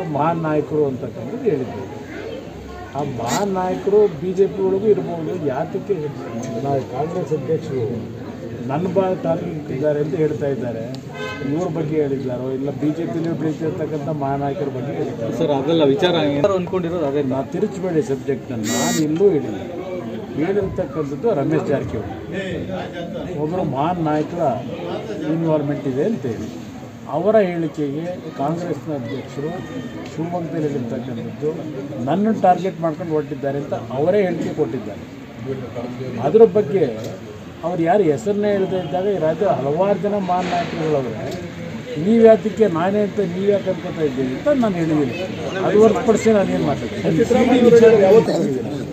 ಮಹಾನ್ ನಾಯಕರು ಅಂತಕ್ಕಂಥದ್ದು ಹೇಳಿದ್ದೇವೆ ಆ ಮಹಾನ್ ನಾಯಕರು ಬಿ ಜೆ ಪಿ ಒಳಗೂ ಇರ್ಬೋದು ಯಾತಕ್ಕೆ ನಾವು ಕಾಂಗ್ರೆಸ್ ಅಧ್ಯಕ್ಷರು ನನ್ನ ಬಾ ಟಾರ್ಗೆಟ್ ಇದ್ದಾರೆ ಅಂತ ಹೇಳ್ತಾ ಇದ್ದಾರೆ ಇವ್ರ ಬಗ್ಗೆ ಹೇಳಿದ್ದಾರೋ ಇಲ್ಲ ಬಿ ಜೆ ಪಿಲಿ ಬೆಳೀತಿರ್ತಕ್ಕಂಥ ಮಹಾನಾಯಕರ ಬಗ್ಗೆ ಹೇಳಿದ್ದಾರೆ ಸರ್ ಅದೆಲ್ಲ ವಿಚಾರ ಏನಾರು ಅನ್ಕೊಂಡಿರೋದು ಅದೇ ನಾ ತಿರುಚಬೇಡಿ ಸಬ್ಜೆಕ್ಟ್ನ ನಾನು ಎಲ್ಲೂ ಹೇಳಿಲ್ಲ ಹೇಳಿರ್ತಕ್ಕಂಥದ್ದು ರಮೇಶ್ ಜಾರಕಿಹೊಳಿ ಒಬ್ಬರು ಮಹಾನ್ ನಾಯಕರ ಇನ್ವಾಲ್ವ್ಮೆಂಟ್ ಇದೆ ಅಂತೇಳಿ ಅವರ ಹೇಳಿಕೆಗೆ ಕಾಂಗ್ರೆಸ್ನ ಅಧ್ಯಕ್ಷರು ಶಿವಮೊಗ್ಗದಲ್ಲಿರ್ತಕ್ಕಂಥದ್ದು ನನ್ನ ಟಾರ್ಗೆಟ್ ಮಾಡ್ಕೊಂಡು ಹೊರಟಿದ್ದಾರೆ ಅಂತ ಅವರೇ ಹೇಳಿಕೆ ಕೊಟ್ಟಿದ್ದಾರೆ ಅದರ ಬಗ್ಗೆ ಅವ್ರು ಯಾರು ಹೆಸರನ್ನೇ ಹೇಳ್ತಾ ಇದ್ದಾಗ ಈ ರಾಜ್ಯದ ಹಲವಾರು ಜನ ಮಹಾನ್ ನಾಯಕರುಗಳವ್ರೆ ನೀವು ಯಾತಕ್ಕೆ ನಾನೇ ಅಂತ ನೀವು ಯಾಕೆ ಅನ್ಕೋತಾ ಇದ್ದೀವಿ ಅಂತ ನಾನು ಹೇಳಿದ್ದೀನಿ ಅದು ಹೊರತುಪಡಿಸಿ ನಾನೇನು ಮಾತಾಡ್ತೀನಿ